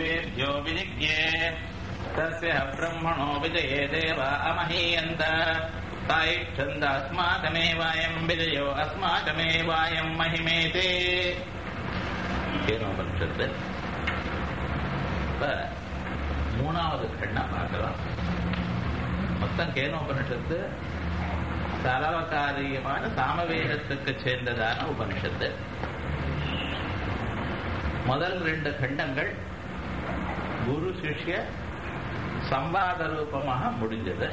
देवेभ्यो विजिज्ञे तस्य ब्रह्मणो विजये देव अमहीयन्त तायिच्छन्दास्माकमेवायम् विजयो अस्माकमेवायम् महिमेते கேனோபனிஷத்து இப்ப மூணாவது கண்ணா பார்க்கலாம் மொத்தம் கேனோபனிஷத்து சரவகாரியமான சாமவேதத்துக்கு சேர்ந்ததான உபனிஷத்து முதல் ரெண்டு கண்டங்கள் குரு சிஷ்ய சம்பாத ரூபமாக முடிஞ்சது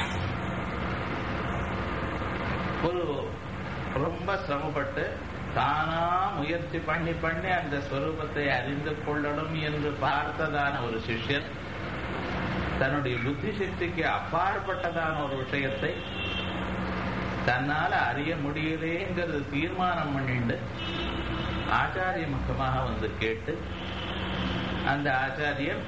ஒரு ரொம்ப சிரமப்பட்டு தானா முயற்சி பண்ணி பண்ணி அந்த ஸ்வரூபத்தை அறிந்து கொள்ளணும் என்று பார்த்ததான ஒரு சிஷ்யன் தன்னுடைய புத்தி சக்திக்கு அப்பாற்பட்டதான ஒரு விஷயத்தை தன்னால அறிய முடியலேங்கிறது தீர்மானம் பண்ணிண்டு ஆச்சாரிய முகமாக வந்து கேட்டு அந்த ஆச்சாரியர்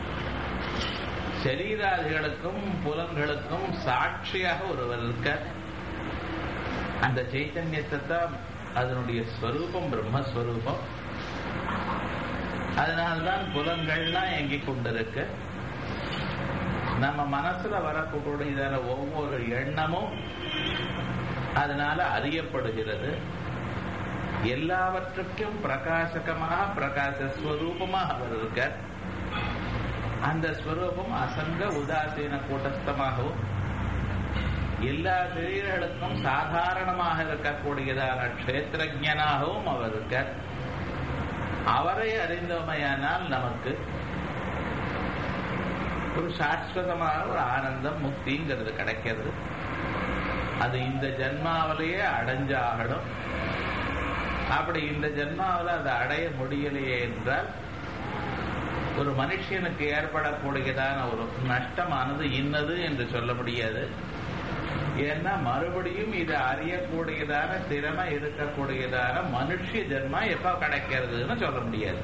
சரீராதிகளுக்கும் புலன்களுக்கும் சாட்சியாக ஒருவர் இருக்க அந்த சைத்தன்யத்தை தான் அதனுடைய ஸ்வரூபம் பிரம்மஸ்வரூபம் அதனால்தான் புலன்கள்லாம் எங்கிக் கொண்டிருக்கு நம்ம மனசுல வரக்கூடியதான ஒவ்வொரு எண்ணமும் அதனால அறியப்படுகிறது எல்லாவற்றுக்கும் பிரகாசகமாக பிரகாச ஸ்வரூபமாக அவர் இருக்கார் அந்த ஸ்வரூபம் அசங்க உதாசீன கூட்டஸ்தமாகவும் எல்லா சரீரர்களுக்கும் சாதாரணமாக இருக்கக்கூடியதான க்ஷேத்திரஜனாகவும் அவர் இருக்கார் அவரை அறிந்தோமையானால் நமக்கு ஒரு சாஸ்வதமான ஒரு ஆனந்தம் முக்திங்கிறது கிடைக்கிறது அது இந்த ஜென்மாவிலேயே அடைஞ்சாகணும் அப்படி இந்த ஜென்மாவில் அதை அடைய முடியலையே என்றால் ஒரு மனுஷனுக்கு ஏற்படக்கூடியதான ஒரு நஷ்டமானது இன்னது என்று சொல்ல முடியாது ஏன்னா மறுபடியும் இது அறியக்கூடியதான திறமை இருக்கக்கூடியதான மனுஷ ஜென்மா எப்ப கிடைக்கிறதுன்னு சொல்ல முடியாது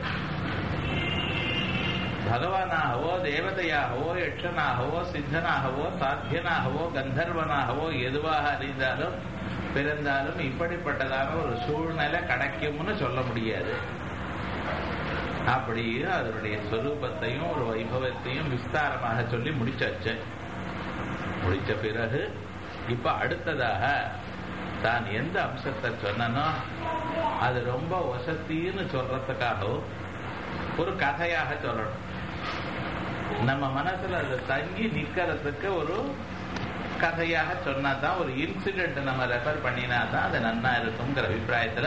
பகவானாகவோ தேவதையாகவோ யட்சனாகவோ சித்தனாகவோ சாத்தியனாகவோ கந்தர்வனாகவோ எதுவாக அறிந்தாலும் பிறந்தாலும் இப்படிப்பட்டதான ஒரு சூழ்நிலை கிடைக்கும்னு சொல்ல முடியாது அப்படி அதனுடைய சொரூபத்தையும் ஒரு வைபவத்தையும் விஸ்தாரமாக சொல்லி முடிச்சாச்சு முடிச்ச பிறகு இப்ப அடுத்ததாக தான் எந்த அம்சத்தை சொன்னனோ அது ரொம்ப வசத்தின்னு சொல்றதுக்காகவும் ஒரு கதையாக சொல்லணும் நம்ம மனசுல அது தங்கி நிக்கிறதுக்கு ஒரு கதையாக சொன்னா தான் ஒரு இன்சிடென்ட் நம்ம ரெஃபர் பண்ணினா தான் அது நன்னா இருக்குங்கிற அபிப்பிராயத்துல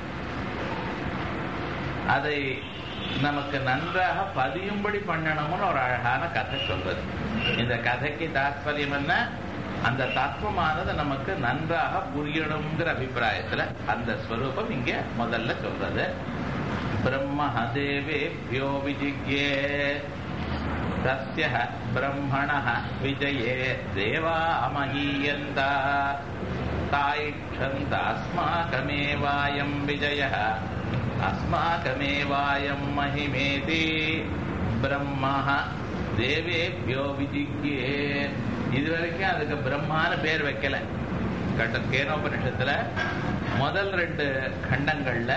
அதை நமக்கு நன்றாக பதியும்படி பண்ணணும்னு ஒரு அழகான கதை சொல்றது இந்த கதைக்கு தாத்பரியம் என்ன அந்த தத்துவமானது நமக்கு நன்றாக புரியணுங்கிற அபிப்பிராயத்துல அந்த ஸ்வரூபம் இங்க முதல்ல சொல்றது பிரம்ம தேவேபியோ விஜிக்யே தஸ்ய பிரம்மண விஜயே தேவா அமஹீயந்த தாயிஷந்த அஸ்மாகமேவாயம் விஜய அஸ்மாகமேவாயம் மகிமேதி பிரம்ம தேவேபியோ விஜிக்யே இது வரைக்கும் அதுக்கு பிரம்மான்னு பேர் வைக்கல கட்ட கேனோபனிஷத்துல முதல் ரெண்டு கண்டங்கள்ல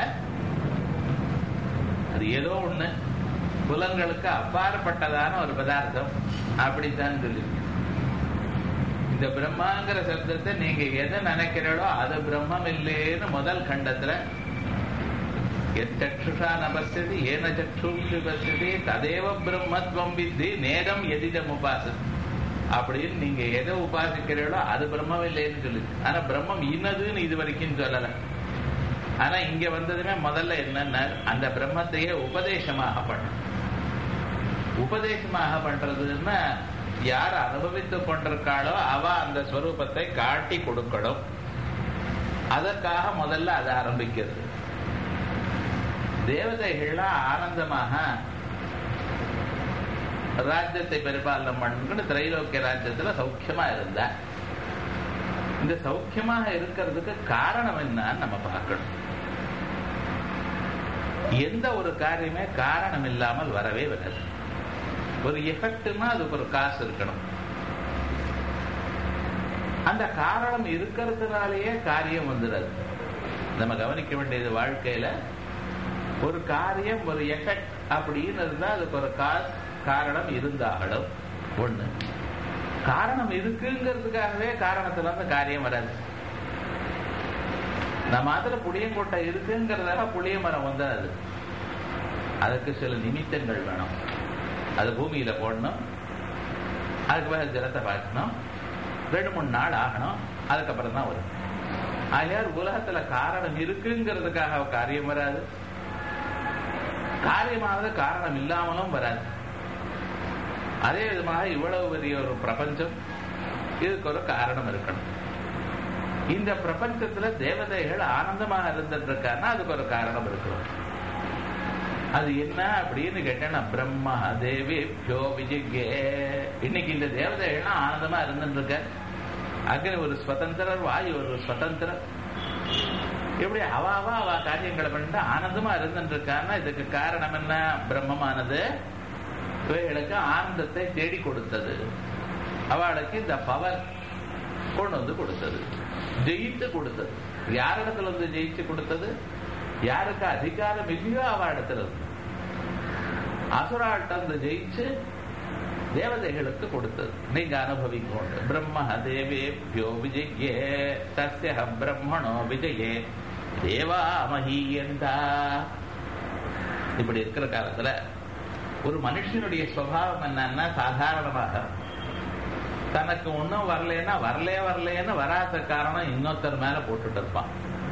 அது ஏதோ ஒண்ணு புலன்களுக்கு அப்பாற்பட்டதான ஒரு பதார்த்தம் அப்படித்தான் சொல்லி இந்த பிரம்மாங்கிற சப்தத்தை நீங்க எதை நினைக்கிறீங்களோ அது பிரம்மம் இல்லைன்னு முதல் கண்டத்துல எச்சக்ஷுஷா நபஸ்யதி ஏன சக்ஷூஷி பசியதி ததேவ பிரம்மத்வம் வித்தி நேரம் எதிடம் உபாசது அப்படின்னு நீங்க எதை உபாசிக்கிறீங்களோ அது பிரம்மம் இல்லைன்னு சொல்லி ஆனா பிரம்மம் இன்னதுன்னு இது வரைக்கும் சொல்லல ஆனா இங்க வந்ததுமே முதல்ல என்னன்னா அந்த பிரம்மத்தையே உபதேசமாக பண்ண உபதேசமாக பண்றதுன்னா யார் அனுபவித்துக் கொண்டிருக்காளோ அவ அந்த ஸ்வரூபத்தை காட்டி கொடுக்கணும் அதற்காக முதல்ல அதை ஆரம்பிக்கிறது தேவதைகள்லாம் ஆனந்தமாக ராஜ்யத்தை பரிபாலனம் பண்ணு திரைலோக்கிய ராஜ்யத்துல சௌக்கியமா இருந்த இந்த சௌக்கியமாக இருக்கிறதுக்கு காரணம் என்னன்னு நம்ம பார்க்கணும் எந்த ஒரு காரியமே காரணம் இல்லாமல் வரவே வராது ஒரு எஃபெக்ட்னா அதுக்கு ஒரு காசு இருக்கணும் அந்த காரணம் இருக்கிறதுனாலேயே காரியம் வந்துடாது நம்ம கவனிக்க வேண்டியது வாழ்க்கையில ஒரு காரியம் ஒரு எஃபெக்ட் அப்படின்னு இருந்தா அதுக்கு ஒரு கா- காரணம் இருந்தாலும் ஒண்ணு காரணம் இருக்குங்கிறதுக்காகவே காரணத்துல இருந்து காரியம் வராது நம்ம அதுல புளியங்கொட்டை இருக்குங்கிறதாக புளிய மரம் வந்தாது அதுக்கு சில நிமித்தங்கள் வேணும் அது பூமியில போடணும் அதுக்கு மேல ஜலத்தை பார்க்கணும் ரெண்டு மூணு நாள் ஆகணும் அதுக்கப்புறம் தான் வரும் ஆகையால் உலகத்துல காரணம் இருக்குங்கிறதுக்காக காரியம் வராது காரியமானது காரணம் இல்லாமலும் வராது அதே விதமாக இவ்வளவு பெரிய ஒரு பிரபஞ்சம் இதுக்கு ஒரு காரணம் இருக்கணும் இந்த பிரபஞ்சத்துல தேவதைகள் ஆனந்தமாக இருந்துட்டு இருக்காருன்னா அதுக்கு ஒரு காரணம் இருக்கணும் அது என்ன அப்படின்னு கேட்டேன்னா பிரம்மா தேவி பியோ விஜிகே இன்னைக்கு இந்த தேவதைகள்லாம் ஆனந்தமா இருந்துட்டு இருக்க அக்னி ஒரு சுதந்திரர் வாயு ஒரு சுதந்திரர் இப்படி அவாவா அவ காரியங்களை பண்ணிட்டு ஆனந்தமா இருந்துட்டு இருக்கான்னா இதுக்கு காரணம் என்ன பிரம்மமானது இவைகளுக்கு ஆனந்தத்தை தேடி கொடுத்தது அவளுக்கு இந்த பவர் கொண்டு வந்து கொடுத்தது ஜெயித்து கொடுத்தது யாரிடத்துல வந்து ஜெயிச்சு கொடுத்தது யாருக்கு அதிகாரம் இல்லையோ அவ இடத்துல இருந்து அசுராட்ட வந்து ஜெயிச்சு தேவதைகளுக்கு கொடுத்தது நீங்க அனுபவிக்கோண்டு பிரம்ம தேவேபியோ விஜயே தஸ்ய பிரம்மணோ விஜயே தேவா மகியந்தா இப்படி இருக்கிற காலத்துல ஒரு மனுஷனுடைய சுவாவம் என்னன்னா சாதாரணமாக தனக்கு ஒன்றும் வரலன்னா வரலே வரலேன்னு வராத காரணம் இன்னொருத்தர் மேல போட்டுட்டு இருப்பான்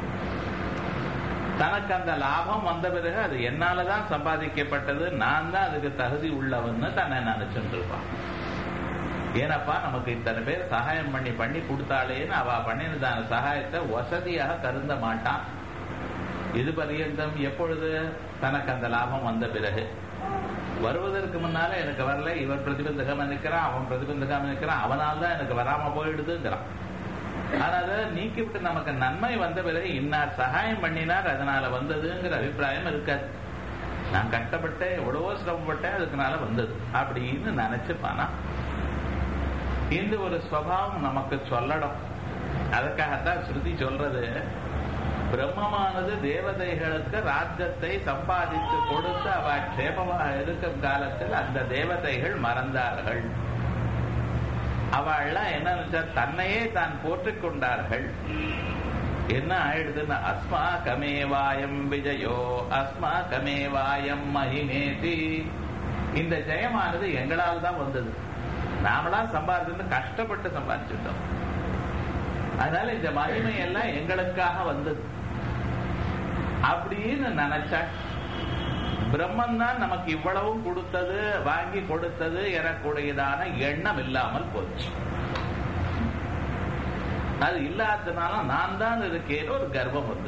தனக்கு அந்த லாபம் வந்த பிறகு அது என்னாலதான் சம்பாதிக்கப்பட்டது நான் தான் அதுக்கு தகுதி உள்ளவன்னு தன்னை நினைச்சுட்டு இருப்பான் ஏனப்பா நமக்கு இத்தனை பேர் சகாயம் பண்ணி பண்ணி கொடுத்தாளேன்னு அவ பண்ணினதான சகாயத்தை வசதியாக கருந்த மாட்டான் இது பரியந்தம் எப்பொழுது தனக்கு அந்த லாபம் வந்த பிறகு வருவதற்கு முன்னால எனக்கு வரல இவர் பிரதிபந்தகம் நிற்கிறான் அவன் பிரதிபந்தகம் நிற்கிறான் அவனால் தான் எனக்கு வராம போயிடுதுங்கிறான் ஆனா அதை நீக்கிவிட்டு நமக்கு நன்மை வந்த பிறகு இன்னார் சகாயம் பண்ணினார் அதனால வந்ததுங்கிற அபிப்பிராயம் இருக்காது நான் கஷ்டப்பட்டேன் எவ்வளவோ சிரமப்பட்டேன் அதுக்குனால வந்தது அப்படின்னு நினைச்சுப்பானா இந்த ஒரு ஸ்வபாவம் நமக்கு சொல்லணும் அதுக்காகத்தான் ஸ்ருதி சொல்றது பிரம்மமானது தேவதைகளுக்கு ராஜ்யத்தை சம்பாதித்து கொடுத்து அவ க்ஷேமமாக இருக்கும் காலத்தில் அந்த தேவதைகள் மறந்தார்கள் அவள்லாம் என்ன நினைச்சா தன்னையே தான் போற்றிக் கொண்டார்கள் என்ன ஆயிடுதுன்னா அஸ்மா கமேவாயம் விஜயோ அஸ்மா கமேவாயம் மகிமேதி இந்த ஜெயமானது எங்களால் தான் வந்தது நாமளா சம்பாதிச்சு கஷ்டப்பட்டு சம்பாதிச்சுட்டோம் அதனால இந்த மகிமை எல்லாம் எங்களுக்காக வந்தது அப்படின்னு நினைச்சா பிரம்மன் தான் நமக்கு இவ்வளவும் கொடுத்தது வாங்கி கொடுத்தது எனக்குடையதான எண்ணம் இல்லாமல் போச்சு அது இல்லாததுனால நான் தான் இருக்கேன்னு ஒரு கர்வம் வந்து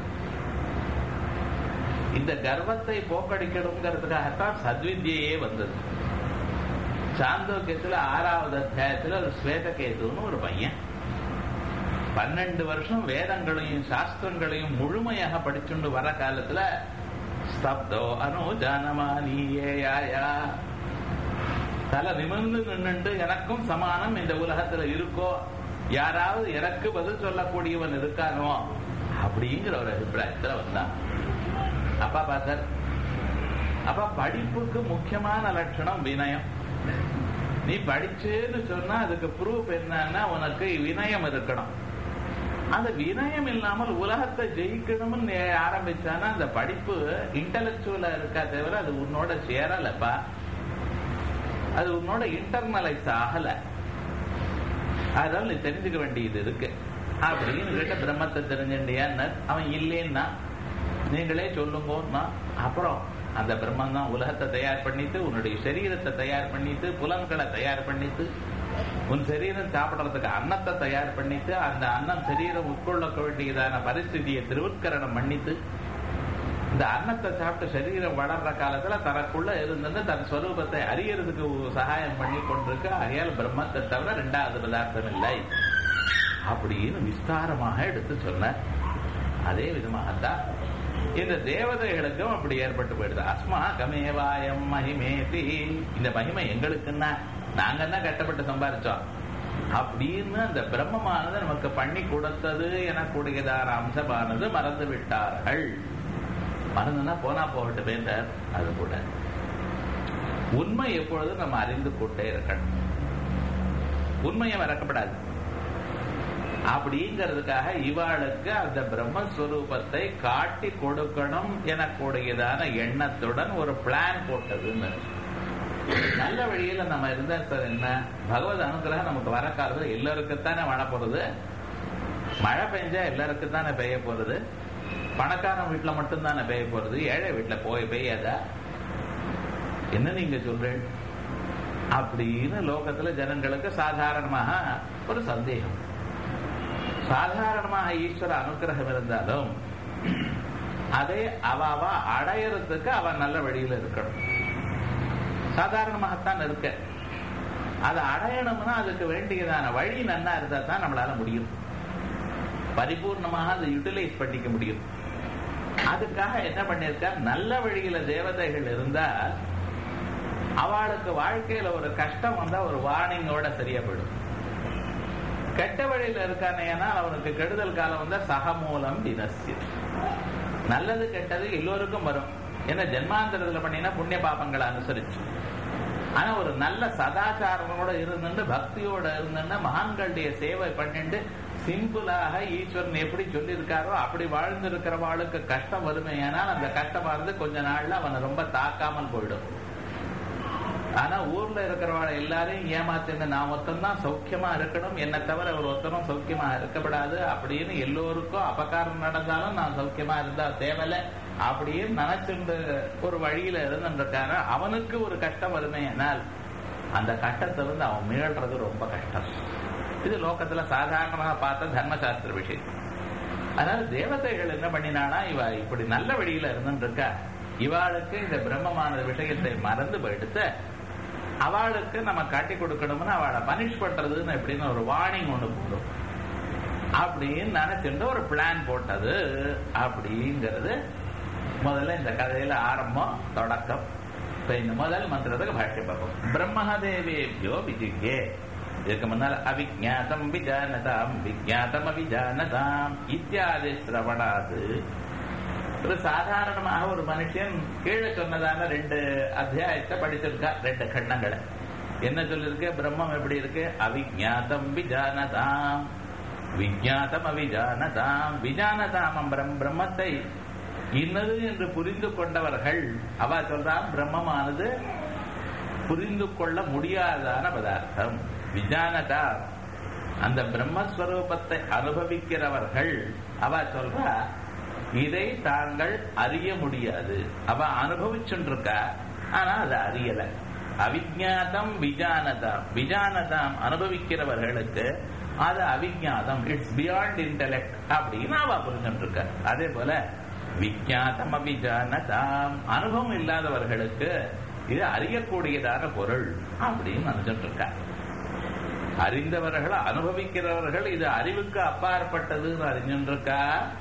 இந்த கர்வத்தை போக்கடிக்கணுங்கிறதுக்காகத்தான் சத்வித்யே வந்தது சாந்தோக்கியத்துல ஆறாவது அத்தியாயத்துல ஒரு ஸ்வேதகேதுன்னு ஒரு பையன் பன்னெண்டு வருஷம் வேதங்களையும் சாஸ்திரங்களையும் முழுமையாக படிச்சுண்டு வர காலத்துல ஸ்தப்தோ அனுஜானமானியேயா தலை நிமிர்ந்து நின்னுண்டு எனக்கும் சமானம் இந்த உலகத்துல இருக்கோ யாராவது எனக்கு பதில் சொல்லக்கூடியவன் இருக்கானோ அப்படிங்கிற ஒரு அபிப்பிராயத்துல வந்தான் அப்பா பார்த்தார் அப்ப படிப்புக்கு முக்கியமான லட்சணம் வினயம் நீ படிச்சேன்னு சொன்னா அதுக்கு ப்ரூஃப் என்னன்னா உனக்கு வினயம் இருக்கணும் அந்த வினயம் இல்லாமல் உலகத்தை ஜெயிக்கணும்னு நீ ஆரம்பிச்சானா அந்த படிப்பு இன்டலெக்சுவலா இருக்கா தவிர அது உன்னோட சேரலப்பா அது உன்னோட இன்டர்னலைஸ் ஆகல அதனால நீ தெரிஞ்சுக்க வேண்டியது இருக்கு அப்படின்னு கேட்ட பிரம்மத்தை தெரிஞ்சுட்டியான்னு அவன் இல்லைன்னா நீங்களே சொல்லுங்கன்னா அப்புறம் அந்த பிரம்மன் தான் உலகத்தை தயார் பண்ணிட்டு உன்னுடைய சரீரத்தை தயார் பண்ணிட்டு புலன்களை தயார் பண்ணிட்டு உன் சரீரம் சாப்பிடுறதுக்கு அன்னத்தை தயார் பண்ணிட்டு அந்த அன்னம் சரீரம் உட்கொள்ள வேண்டியதான பரிஸ்திதியை திருவுட்கரணம் பண்ணிட்டு இந்த அன்னத்தை சாப்பிட்டு சரீரம் வளர்ற காலத்துல தனக்குள்ள இருந்தது தன் ஸ்வரூபத்தை அறியறதுக்கு சகாயம் பண்ணி கொண்டிருக்கு ஆகையால் பிரம்மத்தை தவிர ரெண்டாவது பதார்த்தம் இல்லை அப்படின்னு விஸ்தாரமாக எடுத்து சொன்ன அதே விதமாகத்தான் இந்த தேவதைகளுக்கும் அப்படி ஏற்பட்டு போயிடுது அஸ்மா கமேவாயம் மகிமேதி இந்த மகிமை எங்களுக்குன்னா நாங்க என்ன கட்டப்பட்டு சம்பாரிச்சோம் அப்படின்னு அந்த பிரம்மமானது நமக்கு பண்ணி கொடுத்தது எனக்கூடியதான அம்சமானது மறந்து விட்டார்கள் மறந்துனா போனா போகட்டு பேந்தார் அது கூட உண்மை எப்பொழுதும் நம்ம அறிந்து கொண்டே இருக்கணும் உண்மையை மறக்கப்படாது அப்படிங்கிறதுக்காக இவாளுக்கு அந்த பிரம்மஸ்வரூபத்தை காட்டி கொடுக்கணும் எனக்கூடியதான எண்ணத்துடன் ஒரு பிளான் போட்டதுன்னு நல்ல வழியில நம்ம இருந்தா சார் என்ன பகவத் அனுகிரகம் நமக்கு வர காலத்துல எல்லாருக்குத்தானே மழை போறது மழை பெஞ்சா எல்லாருக்கும் தானே பெய்ய போறது பணக்காரன் வீட்டுல மட்டும் தானே பெய்ய போறது ஏழை வீட்டுல போய் பெய்யாதா என்ன நீங்க சொல்றேன் அப்படின்னு லோகத்துல ஜனங்களுக்கு சாதாரணமாக ஒரு சந்தேகம் சாதாரணமாக ஈஸ்வர அனுகிரகம் இருந்தாலும் அதை அவ அவ அடையறதுக்கு அவன் நல்ல வழியில இருக்கணும் சாதாரணமாகத்தான் இருக்க அதை அடையணும்னா அதுக்கு வேண்டியதான வழி நன்னா இருந்தா தான் நம்மளால முடியும் பரிபூர்ணமாக அதை யூட்டிலைஸ் பண்ணிக்க முடியும் அதுக்காக என்ன பண்ணிருக்கார் நல்ல வழியில தேவதைகள் இருந்தா அவளுக்கு வாழ்க்கையில ஒரு கஷ்டம் வந்தா ஒரு வார்னிங்கோட சரியா போயிடும் கெட்ட வழியில இருக்கானேனா அவனுக்கு கெடுதல் காலம் வந்தா சகமூலம் தினசிய நல்லது கெட்டது எல்லோருக்கும் வரும் ஏன்னா ஜென்மாந்தரத்துல பண்ணினா புண்ணிய பாபங்களை அனுசரிச்சு ஆனா ஒரு நல்ல சதாச்சாரமோட இருந்துட்டு பக்தியோட இருந்துட்டு மகான்களுடைய சேவை பண்ணிட்டு சிம்பிளாக ஈஸ்வரன் எப்படி சொல்லியிருக்காரோ அப்படி வாழ்ந்திருக்கிறவாளுக்கு கஷ்டம் வருமே ஆனால் அந்த கஷ்டமா இருந்து கொஞ்ச நாள்ல அவனை ரொம்ப தாக்காமல் போயிடும் ஆனா ஊர்ல இருக்கிறவாள் எல்லாரையும் ஏமாத்திருந்து நான் ஒருத்தன் சௌக்கியமா இருக்கணும் என்னை தவிர ஒரு ஒருத்தரும் சௌக்கியமா இருக்கப்படாது அப்படின்னு எல்லோருக்கும் அபகாரம் நடந்தாலும் நான் சௌக்கியமா இருந்தா தேவையில்ல அப்படின்னு நினைச்சுண்டு ஒரு வழியில இருந்துருக்காரு அவனுக்கு ஒரு கஷ்டம் வருமே என்னால் அந்த கஷ்டத்தை வந்து அவன் மீள்றது ரொம்ப கஷ்டம் இது லோகத்துல சாதாரணமாக பார்த்த தர்மசாஸ்திர விஷயம் அதனால தேவதைகள் என்ன பண்ணினானா இவ இப்படி நல்ல வழியில இருந்துருக்கா இவாளுக்கு இந்த பிரம்மமான விஷயத்தை மறந்து போயிடுத்து அவளுக்கு நம்ம காட்டி கொடுக்கணும்னு அவளை பனிஷ் பண்றதுன்னு எப்படின்னு ஒரு வார்னிங் ஒண்ணு போடும் அப்படின்னு நினைச்சுட்டு ஒரு பிளான் போட்டது அப்படிங்கிறது முதல்ல இந்த கதையில ஆரம்பம் தொடக்கம் இப்ப இந்த முதல் மந்திரத்துக்கு பாஷ்ய பார்ப்போம் பிரம்மதேவேபியோ விஜிகே இதுக்கு முன்னால் அவிஜாத்தம் விஜானதாம் விஜாத்தம் அவிஜானதாம் இத்தியாதி சிரவணாது ஒரு சாதாரணமாக ஒரு மனுஷன் கீழே சொன்னதான ரெண்டு அத்தியாயத்தை படிச்சிருக்கா ரெண்டு கண்ணங்களை என்ன சொல்லிருக்கு பிரம்மம் எப்படி இருக்கு அவிஜாத்தம் விஜானதாம் விஜாத்தம் அவிஜானதாம் விஜானதாம் பிரம்மத்தை இன்னது என்று புரிந்து கொண்டவர்கள் அவ சொல்றான் பிரம்மமானது புரிந்து கொள்ள முடியாதான பதார்த்தம் விஜானதா அந்த பிரம்மஸ்வரூபத்தை அனுபவிக்கிறவர்கள் அவ சொல்றா இதை தாங்கள் அறிய முடியாது அவ அனுபவிச்சுருக்கா ஆனா அதை அறியல அவிஜாதம் விஜானதாம் விஜானதாம் அனுபவிக்கிறவர்களுக்கு அது அவிஜாதம் இட்ஸ் பியாண்ட் இன்டெலெக்ட் அப்படின்னு அவ புரிஞ்சுட்டு அதே போல விஜாதம் அவிஜானதாம் அனுபவம் இல்லாதவர்களுக்கு இது அறியக்கூடியதான பொருள் அப்படின்னு நினைச்சிட்டு இருக்கா அறிந்தவர்கள் அனுபவிக்கிறவர்கள் இது அறிவுக்கு அப்பாற்பட்டதுன்னு அறிஞ்சிருக்கா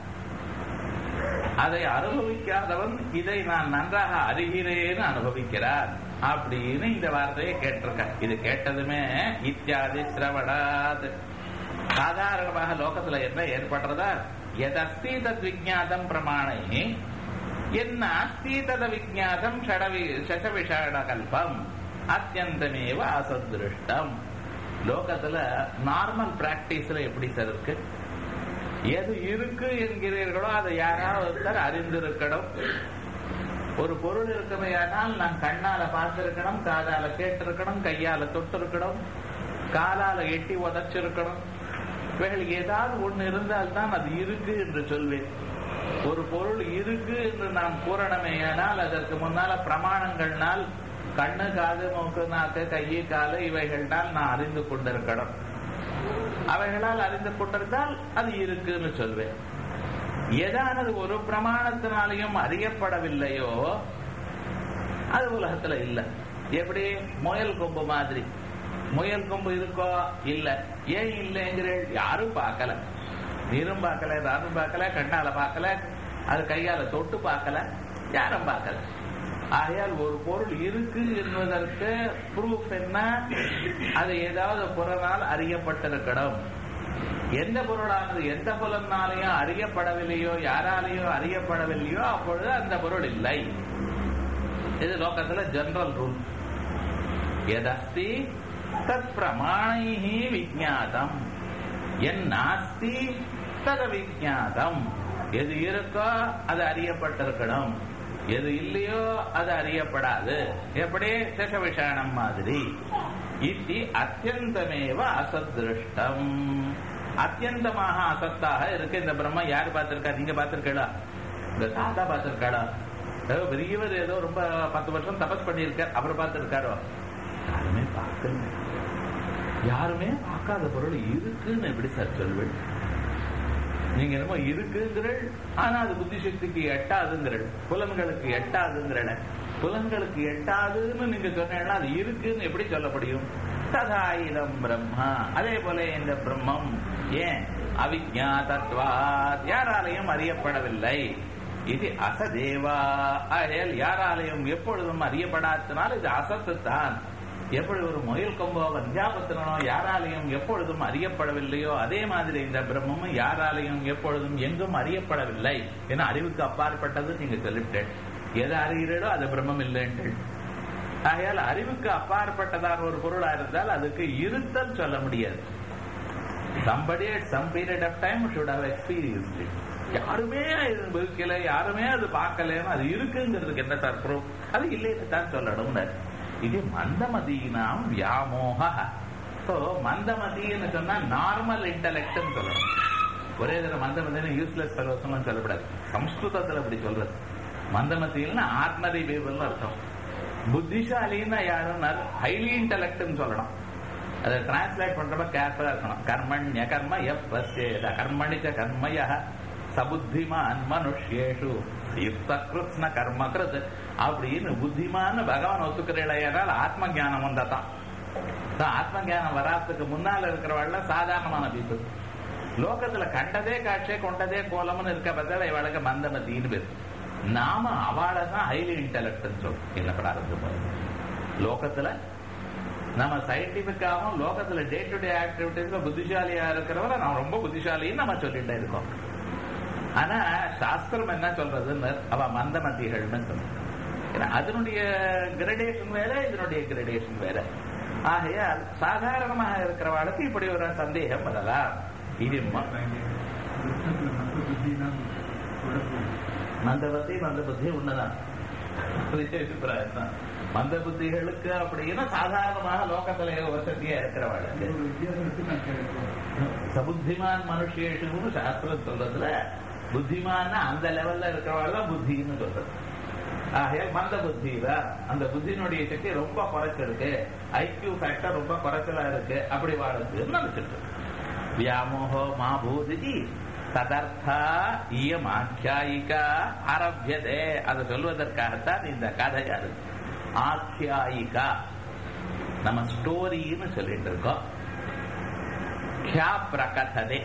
அதை அனுபவிக்காதவன் இதை நான் நன்றாக அறிகிறேன்னு அனுபவிக்கிறார் அப்படின்னு இந்த வார்த்தையை கேட்டிருக்க இது கேட்டதுமே இத்தியாதி சிரவடாது சாதாரணமாக லோகத்துல என்ன ஏற்படுறதா எதஸ்தி தத் விஜாதம் பிரமாணை என்ன அஸ்தி தத விஜாதம் ஷடவி சசவிஷாட கல்பம் அத்தியந்தமேவ அசதிருஷ்டம் லோகத்துல நார்மல் பிராக்டிஸ்ல எப்படி சார் இருக்கு எது இருக்கு என்கிறீர்களோ அதை யாராவது ஒருத்தர் அறிந்திருக்கணும் ஒரு பொருள் இருக்குமையானால் நான் கண்ணால பார்த்திருக்கணும் காதால கேட்டிருக்கணும் கையால தொட்டிருக்கணும் காலால எட்டி உதச்சிருக்கணும் இவைகள் ஏதாவது ஒண்ணு இருந்தால் தான் அது இருக்கு என்று சொல்வேன் ஒரு பொருள் இருக்கு என்று நாம் கூறணுமேயானால் அதற்கு முன்னால பிரமாணங்கள்னால் கண்ணு காது மூக்கு நாக்கு கையை காலு இவைகள்னால் நான் அறிந்து கொண்டிருக்கணும் அவைகளால் அறிந்து கொண்டிருந்தால் அது இருக்குன்னு சொல்வேன் எதானது ஒரு பிரமாணத்தினாலையும் அறியப்படவில்லையோ அது உலகத்துல இல்ல எப்படி முயல் கொம்பு மாதிரி முயல் கொம்பு இருக்கோ இல்ல ஏன் இல்லைங்கிறீர்கள் யாரும் பார்க்கல நீரும் பார்க்கல நானும் பார்க்கல கண்ணால பார்க்கல அது கையால தொட்டு பார்க்கல யாரும் பார்க்கல ஆகையால் ஒரு பொருள் இருக்கு என்பதற்கு ப்ரூஃப் என்ன அது ஏதாவது புறனால் அறியப்பட்டிருக்கணும் எந்த பொருளானது எந்த புலனாலையும் அறியப்படவில்லையோ யாராலையும் அறியப்படவில்லையோ அப்பொழுது அந்த பொருள் இல்லை இது லோகத்துல ஜெனரல் ரூல் எதஸ்தி தத் பிரமாணைஹி விஜாதம் என் நாஸ்தி தத விஜாதம் எது இருக்கோ அது அறியப்பட்டிருக்கணும் எது இல்லையோ அது அறியப்படாது எப்படி தசவிஷாணம் மாதிரி இத்தி அத்தியந்தமேவ அசத்ருஷ்டம் அத்தியந்தமாக அசத்தாக இருக்கு இந்த பிரம்ம யார் பார்த்திருக்கா நீங்க பார்த்திருக்கா இந்த தாத்தா பார்த்திருக்காடா ஏதோ பெரியவர் ஏதோ ரொம்ப பத்து வருஷம் தபஸ் பண்ணியிருக்கார் அவர் பார்த்திருக்காரோ யாருமே பார்க்கல யாருமே பார்க்காத பொருள் இருக்குன்னு எப்படி சார் சொல்வேன் நீங்க என்னமோ இருக்குங்கிறள் ஆனா அது புத்தி சக்திக்கு எட்டாதுங்கிறள் புலன்களுக்கு எட்டாதுங்கிறன புலன்களுக்கு எட்டாதுன்னு நீங்க சொன்னீங்கன்னா அது இருக்குன்னு எப்படி சொல்ல முடியும் ததாயிரம் பிரம்மா அதே போல இந்த பிரம்மம் ஏன் அவிஜாதத்வாத் யாராலையும் அறியப்படவில்லை இது அசதேவா ஆகையால் யாராலையும் எப்பொழுதும் அறியப்படாதனால் இது அசத்து தான் எப்படி ஒரு முயல் கொம்போ வந்தியாபத்திரனோ யாராலையும் எப்பொழுதும் அறியப்படவில்லையோ அதே மாதிரி இந்த பிரம்மமும் யாராலையும் எப்பொழுதும் எங்கும் அறியப்படவில்லை ஏன்னா அறிவுக்கு அப்பாற்பட்டது நீங்க சொல்லிவிட்டேன் எதை அறிகிறீடோ அது பிரம்மம் இல்லைன்ட்டு ஆகையால் அறிவுக்கு அப்பாற்பட்டதான ஒரு பொருளா இருந்தால் அதுக்கு இருத்தல் சொல்ல முடியாது somebody at some period of time should have experienced it யாருமே இது விற்கல யாருமே அது பார்க்கலன்னு அது இருக்குங்கிறதுக்கு என்ன சார் ப்ரூஃப் அது இல்லைன்னு தான் சொல்லணும் இது மந்தமதியினாம் வியாமோக ஸோ மந்தமதின்னு சொன்னா நார்மல் இன்டலெக்ட்னு சொல்லணும் ஒரே தடவை மந்தமதினு யூஸ்லெஸ் ஃபெலோஸ்லாம் சொல்லக்கூடாது சம்ஸ்கிருதத்தில் அப்படி சொல்றது மந்தமதியில்னா ஆர்டினரி பீப்புள்னு அர்த்தம் புத்திசாலின்னா யாருன்னா ஹைலி இன்டலெக்ட்னு சொல்லணும் அதை டிரான்ஸ்லேட் பண்றப்ப கேர்ஃபுல்லா இருக்கணும் கர்மண்ய கர்ம எப் பசேத கர்மணிச்ச கர்மய சபுத்திமான் மனுஷ்யேஷு யுக்த கிருத்ன கர்ம கிருத் அப்படின்னு புத்திமான்னு பகவான் ஒத்துக்கிறீழையானால் ஆத்ம ஞானம் வந்தாதான் ஆத்ம ஞானம் வராதுக்கு முன்னால இருக்கிறவாள்ல சாதாரணமான பீப்புள் லோகத்துல கண்டதே காட்சியே கொண்டதே கோலம்னு இருக்க பதில இவளுக்கு மந்தமதின்னு பேர் நாம அவளை தான் ஹைலி இன்டெலக்ட் சொல்றோம் என்ன பிராரம்பம் லோகத்துல நம்ம சயின்டிபிக்காகவும் லோகத்துல டே டு டே ஆக்டிவிட்டிஸ்ல புத்திசாலியா இருக்கிறவரை நான் ரொம்ப புத்திசாலின்னு நம்ம சொல்லிட்டே இருக்கோம் ஆனா சாஸ்திரம் என்ன சொல்றதுன்னு அவ மந்தமதிகள்னு சொல்றோம் ஏன்னா அதனுடைய கிரடேஷன் வேற இதனுடைய கிரடேஷன் வேற ஆகையால் சாதாரணமாக இருக்கிறவாளுக்கு இப்படி ஒரு சந்தேகம் வரலாம் இது மந்த புத்தி மந்த புத்தி உண்மைதான் மந்த புத்திகளுக்கு அப்படின்னா சாதாரணமாக லோகத்துல வசதியா இருக்கிறவாளுக்கு சபுத்திமான் மனுஷேஷுன்னு சாஸ்திரம் சொல்றதுல புத்திமான அந்த லெவல்ல இருக்கிறவாள் தான் புத்தின்னு சொல்றது ஆகையால் மந்த புத்தி தான் அந்த புத்தியினுடைய சக்தி ரொம்ப குறைச்சிருக்கு ஐக்கியூ ஃபேக்டர் ரொம்ப குறைச்சலா இருக்கு அப்படி வாழுது நினைச்சிருக்கு வியாமோகோ மா பூதிஜி ததர்த்தா இயம் ஆக்கியாயிகா ஆரம்பியதே அதை சொல்வதற்காகத்தான் இந்த கதையாது ஆக்கியாயிகா நம்ம ஸ்டோரின்னு சொல்லிட்டு இருக்கோம் கியா பிரகதனே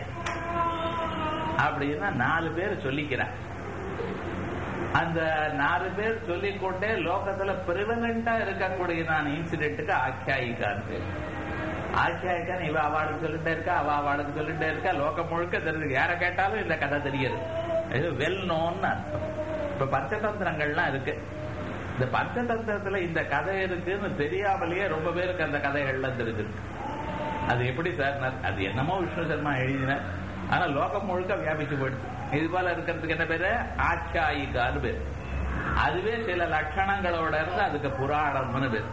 அப்படின்னா நாலு பேர் சொல்லிக்கிறார் அந்த நாலு பேர் சொல்லிக்கொண்டே லோகத்துல பிரிவலண்டா இருக்கக்கூடியதான இன்சிடென்ட்டுக்கு ஆக்கியாயிக்கான்னு பேர் ஆக்கியாயிக்கான்னு இவ அவாளுக்கு சொல்லிட்டே இருக்கா அவ அவாளுக்கு சொல்லிட்டே இருக்கா லோகம் முழுக்க தெரிஞ்சு யாரை கேட்டாலும் இந்த கதை தெரியுது இது வெல் நோன்னு அர்த்தம் இப்ப பஞ்சதந்திரங்கள்லாம் இருக்கு இந்த பஞ்சதந்திரத்துல இந்த கதை இருக்குன்னு தெரியாமலேயே ரொம்ப பேருக்கு அந்த கதைகள்லாம் தெரிஞ்சிருக்கு அது எப்படி சார் அது என்னமோ விஷ்ணு சர்மா எழுதினார் ஆனா லோகம் முழுக்க வியாபிச்சு போயிடுச்சு இது போல இருக்கிறதுக்கு என்ன பேரு ஆச்சாயிகான்னு பேர் அதுவே சில லட்சணங்களோட இருந்து அதுக்கு புராணம்னு பேர்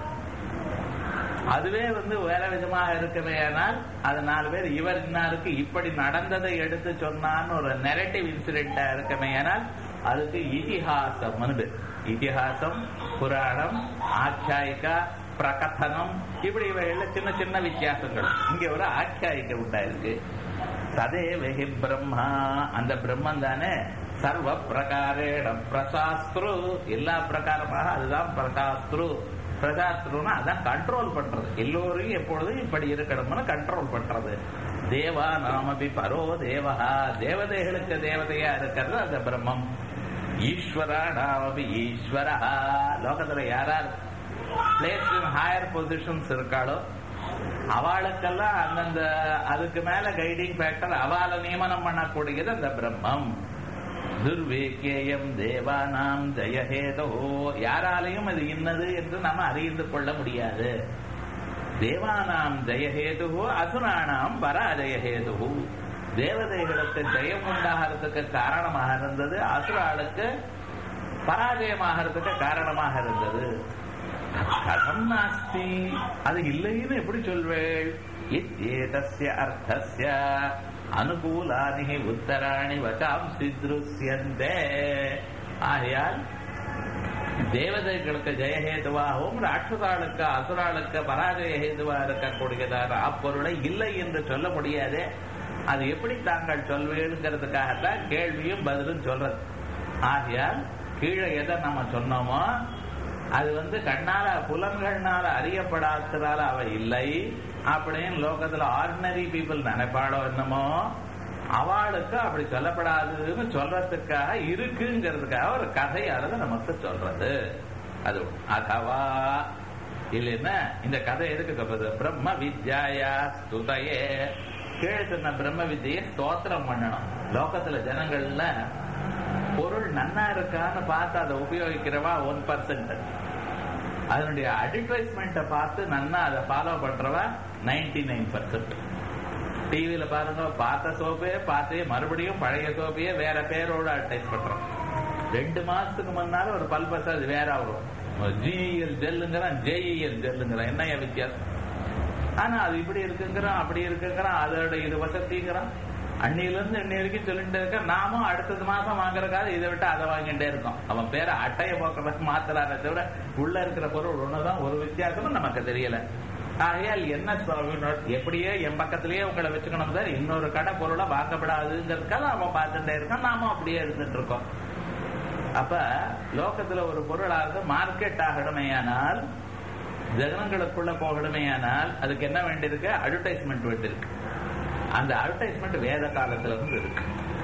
அதுவே வந்து வேற விதமாக இருக்குமே ஆனால் அது நாலு பேர் இவர் இன்னாருக்கு இப்படி நடந்ததை எடுத்து சொன்னான்னு ஒரு நெரட்டிவ் இன்சிடென்டா இருக்குமே ஆனால் அதுக்கு இதிஹாசம்னு பேர் இதிஹாசம் புராணம் ஆச்சாயிகா பிரகதனம் இப்படி இவைகள்ல சின்ன சின்ன வித்தியாசங்கள் இங்க ஒரு ஆக்கியாயிக்க உண்டாயிருக்கு ததேவஹி பிரம்மா அந்த பிரம்மன் தானே சர்வ பிரகாரேட பிரசாஸ்திரு எல்லா பிரகாரமாக அதுதான் பிரசாஸ்திரு பிரசாஸ்திருன்னா அதான் கண்ட்ரோல் பண்றது எல்லோரையும் எப்பொழுதும் இப்படி இருக்கணும்னு கண்ட்ரோல் பண்றது தேவா நாமபி பரோ தேவஹா தேவதைகளுக்கு தேவதையா இருக்கிறது அந்த பிரம்மம் ஈஸ்வரா நாமபி ஈஸ்வரஹா லோகத்துல யாரார் பிளேஸ் இன் ஹையர் பொசிஷன்ஸ் இருக்காளோ அவளுக்கெல்லாம் அந்தந்த அதுக்கு மேல கைடிங் ஃபேக்டர் அவளை நியமனம் பண்ணக்கூடியது அந்த பிரம்மம் துர்வேக்கியம் தேவானாம் ஜெயஹேதோ யாராலையும் அது இன்னது என்று நம்ம அறிந்து கொள்ள முடியாது தேவானாம் ஜெயஹேது அசுராணாம் பராஜயஹேது தேவதைகளுக்கு ஜெயம் உண்டாகிறதுக்கு காரணமாக இருந்தது அசுராளுக்கு பராஜயமாகிறதுக்கு காரணமாக இருந்தது கதம் நாஸ்தி அது இல்லைன்னு எப்படி சொல்வேள் இத்தேதஸ்ய அர்த்தஸ்ய அனுகூலானி உத்தராணி வசாம்சி திருஷ்யந்தே ஆகையால் தேவதைகளுக்கு ஜெயஹேதுவாகவும் ராட்சதாளுக்கு அசுராளுக்கு பராஜய ஹேதுவா இருக்கக்கூடியதான அப்பொருளை இல்லை என்று சொல்ல முடியாதே அது எப்படி தாங்கள் சொல்வீங்கிறதுக்காகத்தான் கேள்வியும் பதிலும் சொல்றது ஆகையால் கீழே எதை நம்ம சொன்னோமோ அது வந்து கண்ணால புலன்கள்னால அறியப்படாததால அவ இல்லை அப்படின்னு லோகத்துல ஆர்டினரி பீப்புள் நினைப்பாளோ என்னமோ அவளுக்கு அப்படி சொல்லப்படாதுன்னு சொல்றதுக்காக இருக்குங்கிறதுக்காக ஒரு கதையானது நமக்கு சொல்றது அது அதவா இல்லைன்னா இந்த கதை எதுக்கு சொல்றது பிரம்ம வித்யாயா ஸ்துதையே கீழே சொன்ன பிரம்ம வித்தியை ஸ்தோத்திரம் பண்ணணும் லோகத்துல ஜனங்கள்ல பொருள் நன்னா இருக்கான்னு பார்த்து அதை உபயோகிக்கிறவா ஒன் பர்சன்ட் அதனுடைய அட்வர்டைஸ்மெண்ட்டை பார்த்து நன்னா அதை ஃபாலோ பண்றவா நைன்டி நைன் பர்சன்ட் டிவியில பாருங்க பார்த்த சோப்பே பார்த்தே மறுபடியும் பழைய சோப்பையே வேற பேரோட அட்வர்டைஸ் பண்றோம் ரெண்டு மாசத்துக்கு முன்னால ஒரு பல்பஸ் அது வேற வரும் ஜிஇஎல் ஜெல்லுங்கிறான் ஜேஇஎல் ஜெல்லுங்கிறான் என்ன வித்தியாசம் ஆனா அது இப்படி இருக்குங்கிறான் அப்படி இருக்குங்கிறான் அதோட இது வசதிங்கிறான் அன்னில இருந்து இன்னி வரைக்கும் சொல்லிட்டு இருக்க நாமும் அடுத்தது மாசம் வாங்குறதுக்காக இதை விட்டு அதை வாங்கிட்டே இருக்கோம் அவன் பேரை அட்டைய போக்குறதுக்கு மாத்தலாரே தவிர உள்ள இருக்கிற பொருள் ஒண்ணுதான் ஒரு வித்தியாசமும் நமக்கு தெரியல ஆகையால் என்ன எப்படியே என் பக்கத்திலேயே உங்களை வச்சுக்கணும் சார் இன்னொரு கடை பொருளை வாங்கப்படாதுங்கிறதுக்காக அவன் பார்த்துட்டே இருக்கான் நாமும் அப்படியே இருந்துட்டு இருக்கோம் அப்ப லோகத்துல ஒரு பொருளாக மார்க்கெட் ஆகணுமேயானால் ஜனங்களுக்குள்ள போகணுமேயானால் அதுக்கு என்ன வேண்டியிருக்கு அட்வர்டைஸ்மெண்ட் வேண்டியிருக்கு அந்த அட்வர்டைஸ்மெண்ட் வேத காலத்துல இருந்து இருக்கு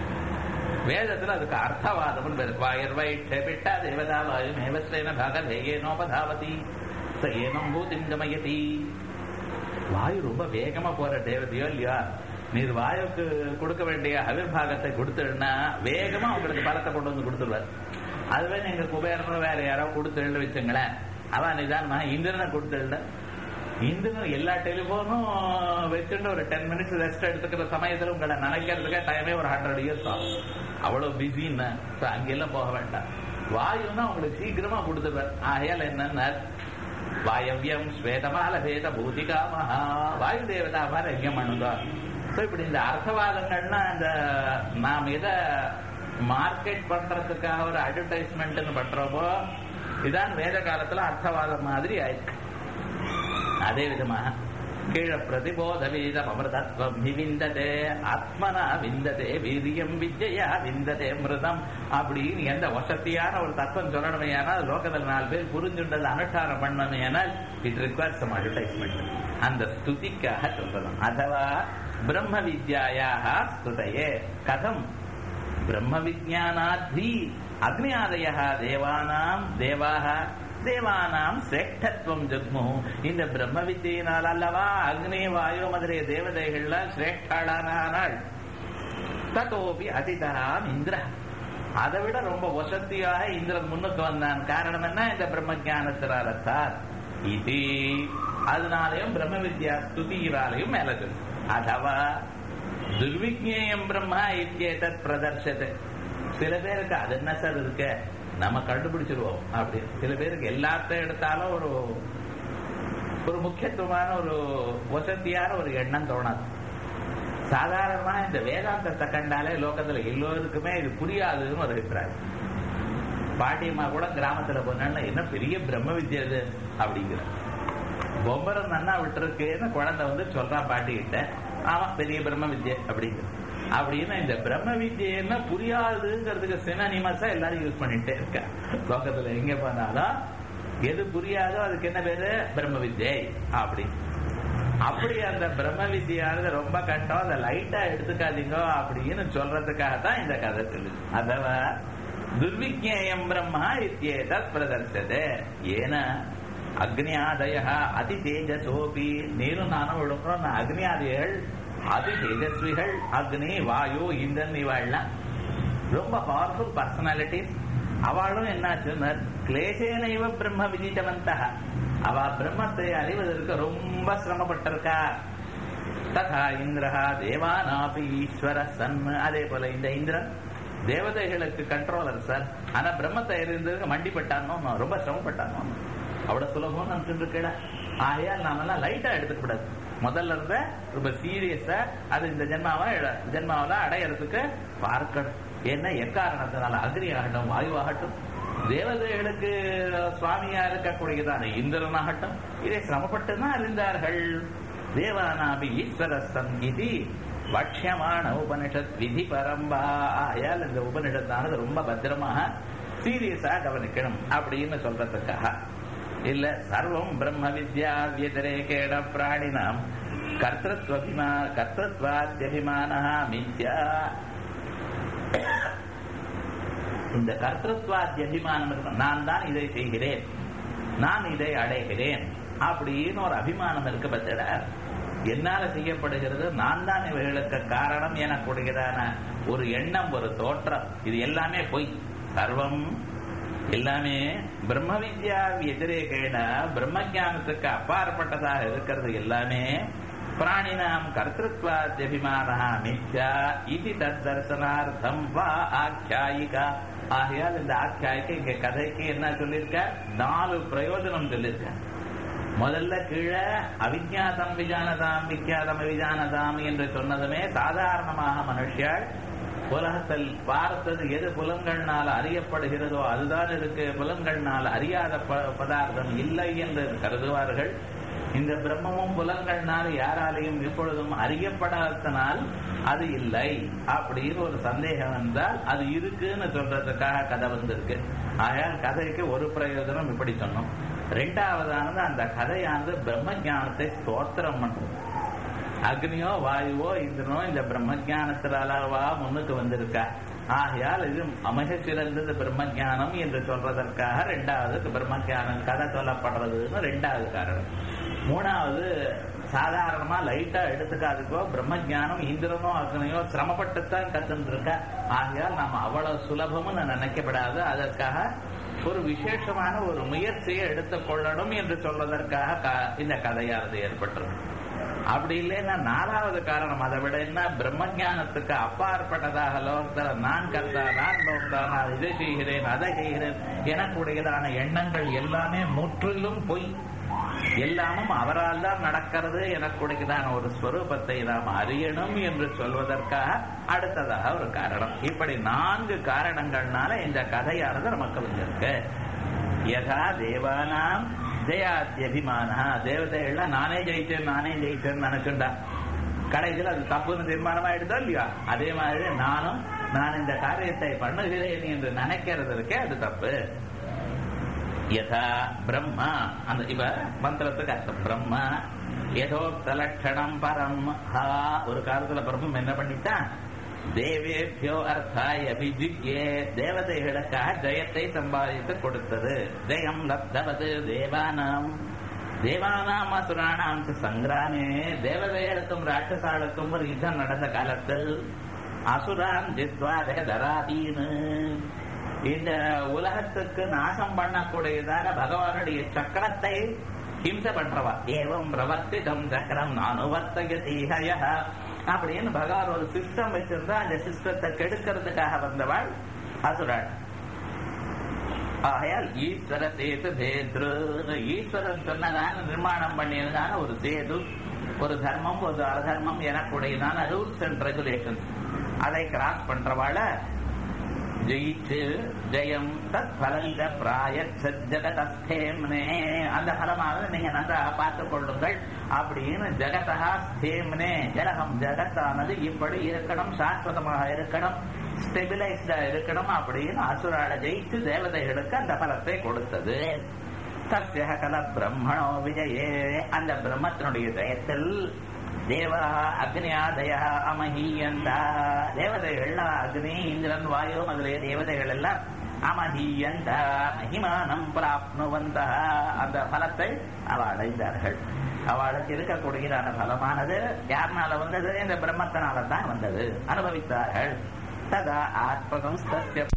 வேதத்துல அதுக்கு அர்த்தவாதம் வயர்வைட்டா தேவதா வாயு மேவஸ்ரேன பகதே ஏனோபதாவதி ச ஏனம் பூதிம் கமயதி வாயு ரொம்ப வேகமா போற தேவதையோ இல்லையா நீர் வாயுக்கு கொடுக்க வேண்டிய அவிர்வாகத்தை கொடுத்துடுனா வேகமா உங்களுக்கு பலத்தை கொண்டு வந்து கொடுத்துருவார் அதுவே நீங்க குபேரனோ வேற யாரோ கொடுத்து வச்சுங்களேன் அவன் நிதானமா இந்திரனை கொடுத்துட இந்திரன் எல்லா டெலிபோனும் வச்சுட்டு ஒரு டென் மினிட்ஸ் ரெஸ்ட் எடுத்துக்கிற சமயத்துல உங்களை நினைக்கிறதுக்கே டைமே ஒரு ஹண்ட்ரட் இயர்ஸ் ஆகும் அவ்வளவு பிஸின்னு அங்கெல்லாம் போக வேண்டாம் வாயுன்னா உங்களுக்கு சீக்கிரமா கொடுத்துருவார் ஆகையால் என்னன்னா வாயவியம் ஸ்வேதமால வேத பூதிகா மகா வாயு தேவதா மாதிரி யஜ்யம் பண்ணுங்க ஸோ இப்படி இந்த அர்த்தவாதங்கள்னா இந்த நாம் எதை மார்க்கெட் பண்றதுக்காக ஒரு அட்வர்டைஸ்மெண்ட் பண்றோமோ இதான் வேத காலத்துல அர்த்தவாதம் மாதிரி ஆயிருக்கு அதே விதமாக கீழ பிரதிபோத வீதம் அமிர்தத்வம் விந்ததே ஆத்மனா விந்ததே வீரியம் விஜயா விந்ததே மிருதம் அப்படின்னு எந்த வசதியான ஒரு தத்துவம் சொல்லணுமே ஆனால் லோகத்தில் நாலு பேர் புரிஞ்சுண்டது அனுஷ்டானம் பண்ணணுமே ஆனால் இட் ரிக்வயர் சம் அட்வர்டைஸ்மெண்ட் அந்த ஸ்துதிக்காக சொல்லணும் அதவா பிரம்ம வித்யாயாக ஸ்துதையே கதம் பிரம்ம விஜானாத்வி அக்னியாதய தேவானாம் தேவாக தேவானாம் சிரேஷ்டத்துவம் ஜக்மு இந்த பிரம்ம வித்தியினால் அல்லவா அக்னி வாயு முதலிய தேவதைகள்ல சிரேஷ்டாளானாள் தத்தோபி அதிதராம் இந்திர அதை விட ரொம்ப வசதியாக இந்திரன் முன்னுக்கு வந்தான் காரணம் என்ன இந்த பிரம்ம ஜானத்தினால்தான் இது அதனாலையும் பிரம்ம வித்யா ஸ்துதியினாலையும் மேல சொல்லு அதவா துர்விஜேயம் பிரம்மா இத்தியேதத் பிரதர்சது சில பேருக்கு அது என்ன சார் இருக்கு நம்ம கண்டுபிடிச்சிருவோம் அப்படி சில பேருக்கு எல்லாத்த எடுத்தாலும் ஒரு ஒரு முக்கியத்துவமான ஒரு வசதியான ஒரு எண்ணம் தோணாது சாதாரணமா இந்த வேதாந்தத்தை கண்டாலே லோகத்துல எல்லோருக்குமே இது புரியாதுன்னு ஒரு அபிப்பிராயம் பாட்டியம்மா கூட கிராமத்துல போனா என்ன பெரிய பிரம்ம வித்யா இது அப்படிங்கிற பொம்பரம் நன்னா விட்டுருக்கேன்னு குழந்தை வந்து சொல்றான் பாட்டிக்கிட்ட ஆமா பெரிய பிரம்ம வித்யை அப்படிங்கிற அப்படின்னு இந்த பிரம்ம வித்யன்னா புரியாதுங்கிறதுக்கு சினனிமஸா எல்லாரும் யூஸ் பண்ணிட்டே இருக்க லோகத்துல எங்க போனாலும் எது புரியாதோ அதுக்கு என்ன பேரு பிரம்ம வித்யை அப்படி அப்படி அந்த பிரம்ம வித்யானது ரொம்ப கஷ்டம் அதை லைட்டா எடுத்துக்காதீங்க அப்படின்னு சொல்றதுக்காக தான் இந்த கதை சொல்லுது அதவா துர்விஜேயம் பிரம்மா இத்தியேத பிரதர்சது ஏன அக்னியாதய அதி தேஜசோபி நீரும் நானும் விழுக்கிறோம் அக்னியாதிகள் அதி தேஜஸ்விகள் அக்னி வாயு இந்திரன் இவாள்லாம் ரொம்ப பவர்ஃபுல் பர்சனாலிட்டிஸ் அவளும் என்னாச்சுன்னா கிளேசேன இவ பிரம்ம விதித்தவந்த அவ பிரம்மத்தை அறிவதற்கு ரொம்ப சிரமப்பட்டிருக்கா ததா இந்திரஹா தேவானாபி ஈஸ்வர சன் அதே போல இந்த இந்திரன் தேவதைகளுக்கு கண்ட்ரோலர் சார் ஆனா பிரம்மத்தை அறிந்ததுக்கு மண்டிப்பட்டானோ ரொம்ப சிரமப்பட்டானோ அவ்வளவு சுலபம் நினைச்சுட்டு இருக்கல ஆகையால் நாமெல்லாம் லைட்டா எடுத்துக்க கூடாது முதல்ல இருந்த ரொம்ப சீரியஸா அது இந்த ஜென்மாவா ஜென்மாவில அடையறதுக்கு பார்க்கணும் என்ன எக்காரணத்தினால அக்னி ஆகட்டும் வாயுவாகட்டும் தேவதைகளுக்கு சுவாமியா இருக்கக்கூடியதான இந்திரனாகட்டும் இதை சிரமப்பட்டு தான் அறிந்தார்கள் தேவானாபி ஈஸ்வர சங்கீதி பட்சியமான உபனிஷத் விதி பரம்பா ஆயால் இந்த உபனிஷத்தானது ரொம்ப பத்திரமாக சீரியஸா கவனிக்கணும் அப்படின்னு சொல்றதுக்காக இல்ல சர்வம் பிரம்ம வித்யா வியதிரேகேட பிராணினாம் கர்த்தத்வபிமா கர்த்தத்வாத்யபிமான மித்யா இந்த கர்த்தத்வாத்யபிமானம் இருக்கும் நான் தான் இதை செய்கிறேன் நான் இதை அடைகிறேன் அப்படின்னு ஒரு அபிமானம் இருக்கு பத்திர என்னால செய்யப்படுகிறது நான் தான் இவைகளுக்கு காரணம் எனக்கூடியதான ஒரு எண்ணம் ஒரு தோற்றம் இது எல்லாமே பொய் சர்வம் எல்லாமே பிரம்ம வித்யா எதிரேகேன பிரம்ம ஜானத்துக்கு அப்பாற்பட்டதாக இருக்கிறது எல்லாமே பிராணினாம் கர்த்தத்வாத்யபிமான மித்யா இது தத் தர்சனார்த்தம் வா ஆக்கியாயிகா ஆகையால் இந்த ஆக்கியாய்க்கு இங்க கதைக்கு என்ன சொல்லியிருக்க நாலு பிரயோஜனம் சொல்லியிருக்க முதல்ல கீழே அவிஜாதம் விஜானதாம் விக்யாதம் விஜானதாம் என்று சொன்னதுமே சாதாரணமாக மனுஷியாள் உலகத்தில் பார்த்தது எது புலன்கள்னால் அறியப்படுகிறதோ அதுதான் இருக்கு புலன்கள்னால் அறியாத பதார்த்தம் இல்லை என்று கருதுவார்கள் இந்த பிரம்மமும் புலன்கள்னால் யாராலையும் எப்பொழுதும் அறியப்படாதனால் அது இல்லை அப்படின்னு ஒரு சந்தேகம் வந்தால் அது இருக்குன்னு சொல்றதுக்காக கதை வந்திருக்கு ஆகையால் கதைக்கு ஒரு பிரயோஜனம் இப்படி சொன்னோம் ரெண்டாவதானது அந்த கதையானது பிரம்ம ஜானத்தை ஸ்தோத்திரம் பண்றது அக்னியோ வாயுவோ இந்திரனோ இந்த பிரம்ம ஜானத்துல அளவா முன்னுக்கு வந்திருக்கா ஆகையால் இது அமைக சிறந்தது பிரம்ம ஜானம் என்று சொல்றதற்காக ரெண்டாவது பிரம்ம ஜானம் கதை சொல்லப்படுறதுன்னு ரெண்டாவது காரணம் மூணாவது சாதாரணமா லைட்டா எடுத்துக்காதுக்கோ பிரம்ம ஜானம் இந்திரனோ அக்னியோ சிரமப்பட்டுத்தான் கத்துருக்க ஆகையால் நாம் அவ்வளவு சுலபம்னு நினைக்கப்படாது அதற்காக ஒரு விசேஷமான ஒரு முயற்சியை எடுத்துக் கொள்ளணும் என்று சொல்வதற்காக இந்த கதையானது ஏற்பட்டிருக்கு அப்படி இல்லைன்னா நாலாவது காரணம் அதை விட என்ன பிரம்ம ஜானத்துக்கு அப்பாற்பட்டதாக லோகத்தில் நான் கர்த்தா நான் லோகத்தா நான் இதை செய்கிறேன் அதை செய்கிறேன் எனக்குடையதான எண்ணங்கள் எல்லாமே முற்றிலும் பொய் எல்லாமும் அவரால் தான் நடக்கிறது எனக்குடையதான ஒரு ஸ்வரூபத்தை நாம் அறியணும் என்று சொல்வதற்காக அடுத்ததாக ஒரு காரணம் இப்படி நான்கு காரணங்கள்னால இந்த கதையானது நமக்கு வந்திருக்கு யதா தேவானாம் ஜெயாத்யபிமான தேவதைகள்லாம் நானே ஜெயிச்சேன் நானே ஜெயிச்சேன்னு நினைச்சுண்டா கடைசியில் அது தப்புன்னு தீர்மானமா எடுத்தோம் இல்லையா அதே மாதிரி நானும் நான் இந்த காரியத்தை பண்ணுகிறேன் என்று நினைக்கிறது இருக்கே அது தப்பு யதா பிரம்மா அந்த இவ மந்திரத்துக்கு அர்த்தம் பிரம்மா யதோக்த லட்சணம் பரம் ஹா ஒரு காலத்துல பிரம்மம் என்ன பண்ணிட்டான் தேவேபியோ அர்த்தாய் அபிஜிக்யே தேவதைகளுக்காக ஜெயத்தை சம்பாதித்து கொடுத்தது ஜெயம் லப்தவது தேவானாம் தேவானாம் அசுரானாம் சங்கிராமே தேவதைகளுக்கும் ராட்சசாளுக்கும் ஒரு யுத்தம் நடந்த காலத்தில் அசுரான் ஜித்வாதே தராதீனு இந்த உலகத்துக்கு நாசம் பண்ணக்கூடியதான பகவானுடைய சக்கரத்தை ஹிம்சை பண்றவா ஏவம் பிரவர்த்திதம் சக்கரம் நானுவர்த்தகதீகய அப்படின்னு பகவான் ஒரு சிஸ்டம் வச்சிருந்தா அந்த சிஸ்டத்தை கெடுக்கிறதுக்காக வந்தவாள் அசுராள் ஆகையால் ஈஸ்வர சேது பேத்ரு ஈஸ்வரன் சொன்னதான நிர்மாணம் பண்ணியதான ஒரு சேது ஒரு தர்மம் ஒரு அதர்மம் எனக்குடையதான ரூல்ஸ் அண்ட் ரெகுலேஷன்ஸ் அதை கிராஸ் பண்றவாள ஜெயிச்சு ஜெயம் தத் பலங்க பிராய ஜகதஸ்தேம்னே அந்த பலமாக நீங்க நன்றா பார்த்துக் கொள்ளுங்கள் அப்படின்னு ஜெகதா ஸ்தேம்னே ஜலகம் ஜெகத்தானது இப்படி இருக்கணும் சாஸ்வதமாக இருக்கணும் ஸ்டெபிலைஸ்டா இருக்கணும் அப்படின்னு அசுரால ஜெயிச்சு தேவதைகளுக்கு அந்த பலத்தை கொடுத்தது தஸ்ய கல பிரம்மணோ விஜயே அந்த பிரம்மத்தினுடைய ஜெயத்தில் தேவா அக்னியாதய அமஹீயந்தா தேவதைகள் அக்னி இந்திரன் வாயு முதலிய தேவதைகள் எல்லாம் அமஹீயந்த மகிமானம் பிராப்னுவந்த அந்த பலத்தை அவ அடைந்தார்கள் அவளுக்கு இருக்கக்கூடியதான பலமானது யாருனால வந்தது இந்த பிரம்மத்தினால தான் வந்தது அனுபவித்தார்கள் ததா ஆத்மகம்